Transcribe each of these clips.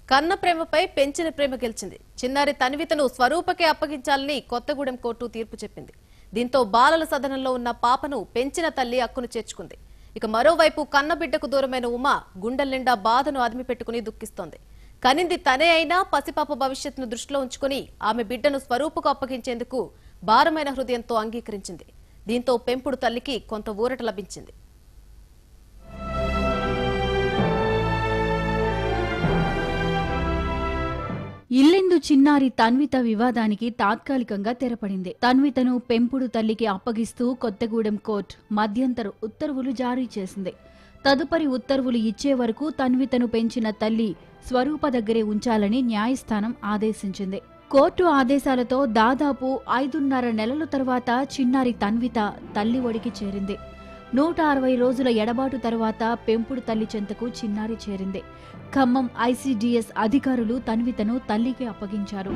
కన్న ప్రేమపై పెంచిన ప్రేమ గెలిచింది చిన్నారి తన్వితను స్వరూపకే అప్పగించాలని కొత్తగూడెం కోర్టు తీర్పు చెప్పింది దీంతో బాలల సదనంలో ఉన్న పాపను పెంచిన తల్లి అక్కును చేర్చుకుంది ఇక మరోవైపు కన్నబిడ్డకు దూరమైన ఉమ గుండెల నిండా బాధను అదిమి పెట్టుకుని దుఃఖిస్తోంది కనింది తనే అయినా పసిపాప భవిష్యత్తును దృష్టిలో ఉంచుకుని ఆమె బిడ్డను స్వరూపుకు అప్పగించేందుకు భారమైన హృదయంతో అంగీకరించింది దీంతో పెంపుడు తల్లికి కొంత ఊరట లభించింది ఇల్లెందు చిన్నారి తన్విత వివాదానికి తాత్కాలికంగా తెరపడింది తన్వితను పెంపుడు తల్లికి అప్పగిస్తూ కొత్తగూడెం కోర్టు మధ్యంతర ఉత్తర్వులు జారీ చేసింది తదుపరి ఉత్తర్వులు ఇచ్చే వరకు తన్వితను పెంచిన తల్లి స్వరూప దగ్గరే ఉంచాలని న్యాయస్థానం ఆదేశించింది కోర్టు ఆదేశాలతో దాదాపు ఐదున్నర నెలల తర్వాత చిన్నారి తన్విత తల్లి ఒడికి చేరింది నూట అరవై రోజుల ఎడబాటు తర్వాత పెంపుడు తల్లి చెంతకు చిన్నారి చేరింది ఖమ్మం ఐసీడీఎస్ అధికారులు తన్వితను తల్లికి అప్పగించారు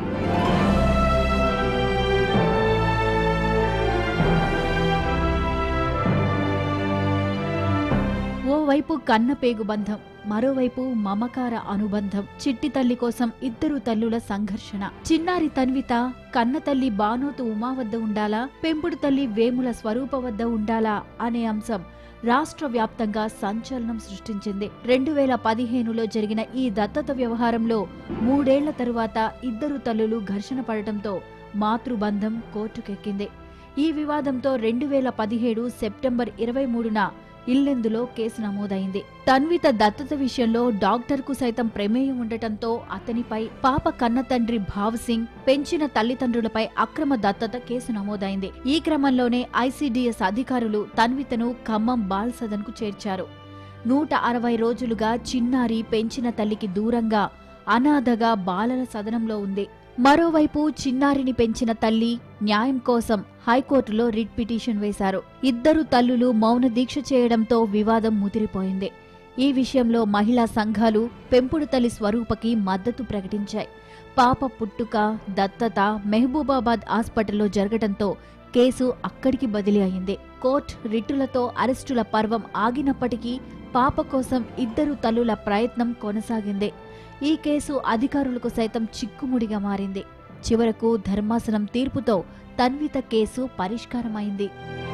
ఓవైపు కన్నపేగు బంధం మరోవైపు మమకార అనుబంధం చిట్టి తల్లి కోసం ఇద్దరు తల్లుల సంఘర్షణ చిన్నారి తన్విత కన్న తల్లి బానోతు ఉమా వద్ద ఉండాలా పెంపుడు తల్లి వేముల స్వరూప వద్ద ఉండాలా అనే అంశం రాష్ట్ర వ్యాప్తంగా సంచలనం సృష్టించింది రెండు వేల పదిహేనులో జరిగిన ఈ దత్తత వ్యవహారంలో మూడేళ్ల తరువాత ఇద్దరు తల్లులు ఘర్షణ పడటంతో మాతృబంధం కోర్టుకెక్కింది ఈ వివాదంతో రెండు వేల పదిహేడు సెప్టెంబర్ ఇరవై మూడున ఇల్లెందులో కేసు నమోదైంది తన్విత దత్తత విషయంలో డాక్టర్ కు సైతం ప్రమేయం ఉండటంతో అతనిపై పాప కన్న తండ్రి భావ్ సింగ్ పెంచిన తల్లిదండ్రులపై అక్రమ దత్తత కేసు నమోదైంది ఈ క్రమంలోనే ఐసీడీఎస్ అధికారులు తన్వితను ఖమ్మం బాల్ సదన్ కు చేర్చారు నూట అరవై రోజులుగా చిన్నారి పెంచిన తల్లికి దూరంగా అనాథగా బాలల సదనంలో ఉంది మరోవైపు చిన్నారిని పెంచిన తల్లి న్యాయం కోసం హైకోర్టులో రిట్ పిటిషన్ వేశారు ఇద్దరు తల్లులు మౌన దీక్ష చేయడంతో వివాదం ముదిరిపోయింది ఈ విషయంలో మహిళా సంఘాలు పెంపుడు తల్లి స్వరూపకి మద్దతు ప్రకటించాయి పాప పుట్టుక దత్తత మెహబూబాబాద్ హాస్పిటల్లో జరగడంతో కేసు అక్కడికి బదిలీ అయింది కోర్టు రిట్టులతో అరెస్టుల పర్వం ఆగినప్పటికీ పాప కోసం ఇద్దరు తల్లుల ప్రయత్నం కొనసాగింది ఈ కేసు అధికారులకు సైతం చిక్కుముడిగా మారింది చివరకు ధర్మాసనం తీర్పుతో తన్విత కేసు పరిష్కారమైంది